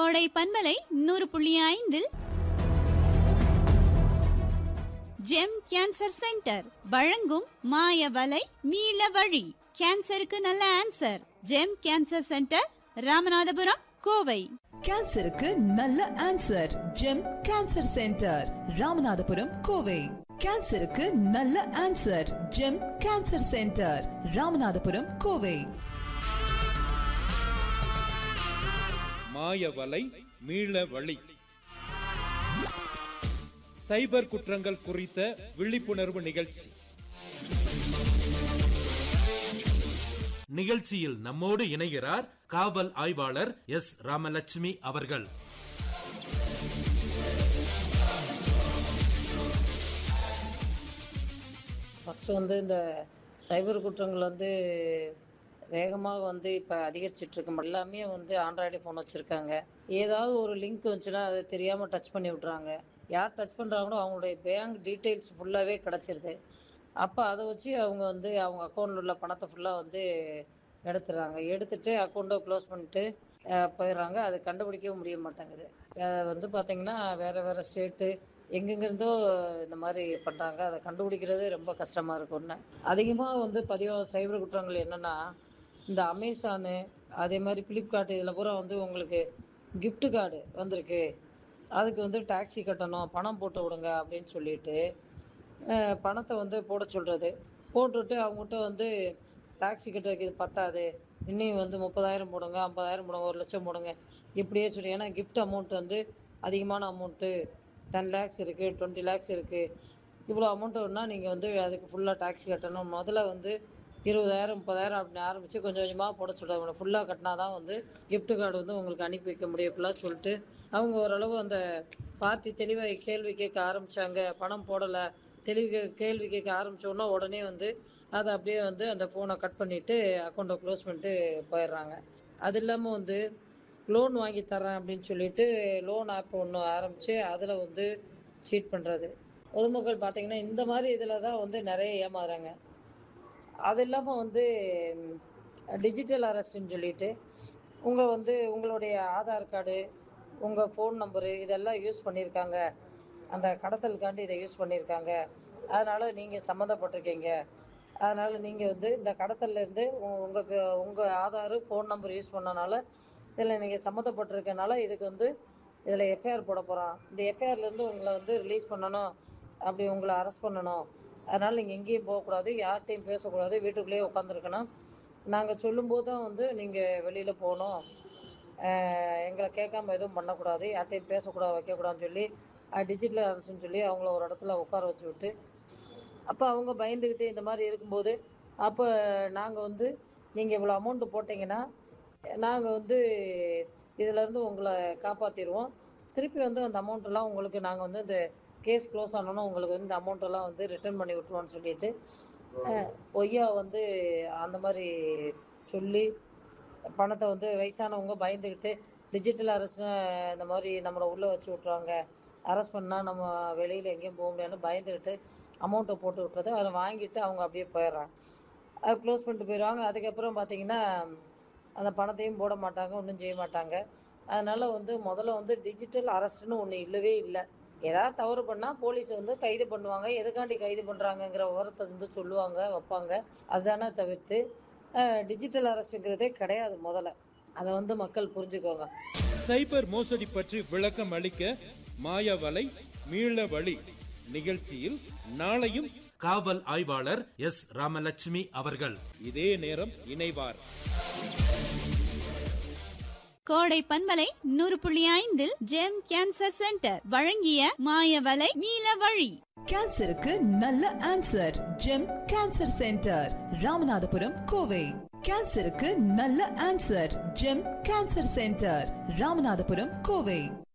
கோடை பன்மலை நூறு புள்ளி ஐந்தில் ஜெம் கேன்சர் சென்டர் வழங்கும் மாய வலை மீள வழி கேன்சருக்கு நல்ல answer Gem cancer centre Ramanathapuram Kovai கேன்சருக்கு நல்ல answer Gem cancer centre Ramanathapuram Kovai கேன்சருக்கு நல்ல answer Gem cancer centre Ramanathapuram Kovai மாய வலை மீள வழி சைபர் குற்றங்கள் குறித்த விழிப்புணர்வு நிகழ்ச்சி நிகழ்ச்சியில் நம்மோடு இணைகிறார் காவல் ஆய்வாளர் எஸ் ராமலட்சுமி அவர்கள் ஃபஸ்ட்டு வந்து இந்த சைபர் குற்றங்கள் வந்து வேகமாக வந்து இப்போ அதிகரிச்சிட்டு இருக்கு எல்லாமே வந்து ஆண்ட்ராய்டு ஃபோன் வச்சுருக்காங்க ஏதாவது ஒரு லிங்க் வந்துச்சுன்னா அதை தெரியாமல் டச் பண்ணி விட்றாங்க யார் டச் பண்ணுறாங்களோ அவங்களுடைய பேங்க் டீட்டெயில்ஸ் ஃபுல்லாகவே கிடச்சிருது அப்போ அதை வச்சு அவங்க வந்து அவங்க அக்கௌண்ட்டில் உள்ள பணத்தை ஃபுல்லாக வந்து எடுத்துடுறாங்க எடுத்துட்டு அக்கௌண்ட்டை க்ளோஸ் பண்ணிட்டு அஹ், போயிடுறாங்க அது கண்டுபிடிக்கவும் முடிய மாட்டேங்குது அஹ் வந்து பார்த்தீங்கன்னா வேறு வேறு ஸ்டேட்டு எங்கெங்கிருந்தோ இந்த மாதிரி பண்ணுறாங்க அதை கண்டுபிடிக்கிறது ரொம்ப கஷ்டமாக இருக்கும் ஒன்று அதிகமாக வந்து பதிவாக சைபர் குற்றங்கள் என்னென்னா இந்த அமேசானு அதே மாதிரி ஃப்ளிப்கார்ட் இதில் பூரா வந்து உங்களுக்கு gift கார்டு வந்திருக்கு அதுக்கு வந்து டாக்ஸி கட்டணும் பணம் போட்டு விடுங்க அப்படின்னு சொல்லிட்டு அஹ், பணத்தை வந்து போட சொல்கிறது போட்டுட்டு அவங்ககிட்ட வந்து டாக்ஸி கட்டுறதுக்கு இது பத்தாது இன்னும் வந்து முப்பதாயிரம் போடுங்க ஐம்பதாயிரம் போடுங்க ஒரு லட்சம் போடுங்க இப்படியே சொல்லி ஏன்னா gift அமௌண்ட் வந்து அதிகமான அமௌண்ட்டு டென் லேக்ஸ் இருக்குது டுவெண்ட்டி லேக்ஸ் இருக்குது இவ்வளோ அமௌண்ட் வேணால் நீங்கள் வந்து அதுக்கு ஃபுல்லாக டாக்ஸி கட்டணும் முதல்ல வந்து இருபதாயிரம் முப்பதாயிரம் அப்படின்னு ஆரம்பித்து கொஞ்சம் கொஞ்சமாக போட சொல்கிறாங்க ஃபுல்லாக கட்டினா தான் வந்து gift கார்டு வந்து உங்களுக்கு அனுப்பி வைக்க முடியும் இப்படிலாம் சொல்லிட்டு அவங்க ஓரளவு அந்த பார்ட்டி தெளிவாக கேள்வி கேட்க ஆரம்பித்தாங்க பணம் போடலை தெளிவு கே- கேள்வி கேட்க ஆரம்பிச்சோன்னா உடனே வந்து அதை அப்படியே வந்து அந்த ஃபோனை கட் பண்ணிவிட்டு அக்கௌண்ட்டை க்ளோஸ் பண்ணிட்டு போயிடுறாங்க அது இல்லாமல் வந்து லோன் வாங்கி தரேன் அப்படின்னு சொல்லிட்டு லோன் ஆப் ஒன்று ஆரம்பித்து அதில் வந்து சீட் பண்ணுறது பொதுமக்கள் பார்த்தீங்கன்னா இந்த மாதிரி இதில் தான் வந்து நிறைய ஏமாறுறாங்க அது இல்லாமல் வந்து டிஜிட்டல் அரெஸ்ட்னு சொல்லிட்டு உங்கள் வந்து உங்களுடைய ஆதார் கார்டு உங்கள் ஃபோன் நம்பரு இதெல்லாம் யூஸ் பண்ணியிருக்காங்க அந்த கடத்தலுக்காண்டி இதை யூஸ் பண்ணியிருக்காங்க அதனால் நீங்கள் சம்மந்தப்பட்டிருக்கீங்க அதனால் நீங்கள் வந்து இந்த கடத்தல்லேருந்து உங்கள் உங்கள் ஆதார் ஃபோன் நம்பர் யூஸ் பண்ணனால இதில் நீங்கள் சம்மந்தப்பட்டிருக்கனால இதுக்கு வந்து இதில் எஃப்ஐஆர் போட போகிறோம் இந்த எஃப்ஐஆர்லேருந்து உங்களை வந்து ரிலீஸ் பண்ணணும் அப்படி உங்களை அரெஸ்ட் பண்ணணும் அதனால் நீங்கள் எங்கேயும் போகக்கூடாது யார்கிட்டையும் பேசக்கூடாது வீட்டுக்குள்ளேயே உட்காந்துருக்கணும் நாங்கள் சொல்லும்போது தான் வந்து நீங்கள் வெளியில் போகணும் அஹ் எங்களை கேட்காம எதுவும் பண்ணக்கூடாது யார்கிட்டையும் பேசக்கூடாது வைக்கக்கூடாதுன்னு சொல்லி டிஜிட்டல் அரசுன்னு சொல்லி அவங்கள ஒரு இடத்துல உட்கார வச்சு விட்டு அப்போ அவங்க பயந்துக்கிட்டு இந்த மாதிரி இருக்கும்போது அப்போ நாங்கள் வந்து நீங்கள் இவ்வளோ அமௌண்ட்டு போட்டிங்கன்னா நாங்கள் வந்து இதிலேருந்து உங்களை காப்பாற்றிடுவோம் திருப்பி வந்து அந்த அமௌண்ட்டெல்லாம் உங்களுக்கு நாங்கள் வந்து இந்த கேஸ் க்ளோஸ் ஆனோன்னா உங்களுக்கு வந்து இந்த அமௌண்ட்டெல்லாம் வந்து ரிட்டர்ன் பண்ணி விட்ருவோம்னு சொல்லிட்டு அஹ், பொய்யா வந்து அந்த மாதிரி சொல்லி பணத்தை வந்து வயசானவங்க பயந்துக்கிட்டு டிஜிட்டல் அரசு இந்த மாதிரி நம்மளை உள்ளே வச்சு விட்ருவாங்க அரெஸ்ட் பண்ணால் நம்ம வெளியில் எங்கேயும் போக முடியாதுன்னு பயந்துக்கிட்டு அமௌண்ட்டை போட்டு விட்றது அதை வாங்கிட்டு அவங்க அப்படியே போயிடுறாங்க அதை க்ளோஸ் பண்ணிட்டு போயிடுவாங்க அதுக்கப்புறம் பார்த்தீங்கன்னா அந்த பணத்தையும் போட மாட்டாங்க ஒன்றும் செய்ய மாட்டாங்க அதனால் வந்து முதல்ல வந்து டிஜிட்டல் அரெஸ்ட்னு ஒன்று இல்லவே இல்லை ஏதாவது தவறு பண்ணால் போலீஸ் வந்து கைது பண்ணுவாங்க எதுக்காண்டி கைது பண்ணுறாங்கங்கிற விவரத்தை வந்து சொல்லுவாங்க வைப்பாங்க அதுதானே தவிர்த்து டிஜிட்டல் அரெஸ்ட்டுங்கிறதே கிடையாது முதல்ல அதை வந்து மக்கள் புரிஞ்சுக்கோங்க சைபர் மோசடி பற்றி விளக்கம் அளிக்க மாய வலை மீள வழி நிகழ்ச்சியில் நாளையும் காவல் ஆய்வாளர் எஸ் ராமலட்சுமி அவர்கள் இதே நேரம் இணைவார் கோடை பன்மலை நூறு புள்ளி ஐந்தில் ஜெம் கேன்சர் சென்டர் வழங்கிய மாய வலை மீள வழி கேன்சருக்கு நல்ல answer Gem cancer centre Ramanathapuram Kovai கேன்சருக்கு நல்ல answer Gem cancer centre Ramanathapuram Kovai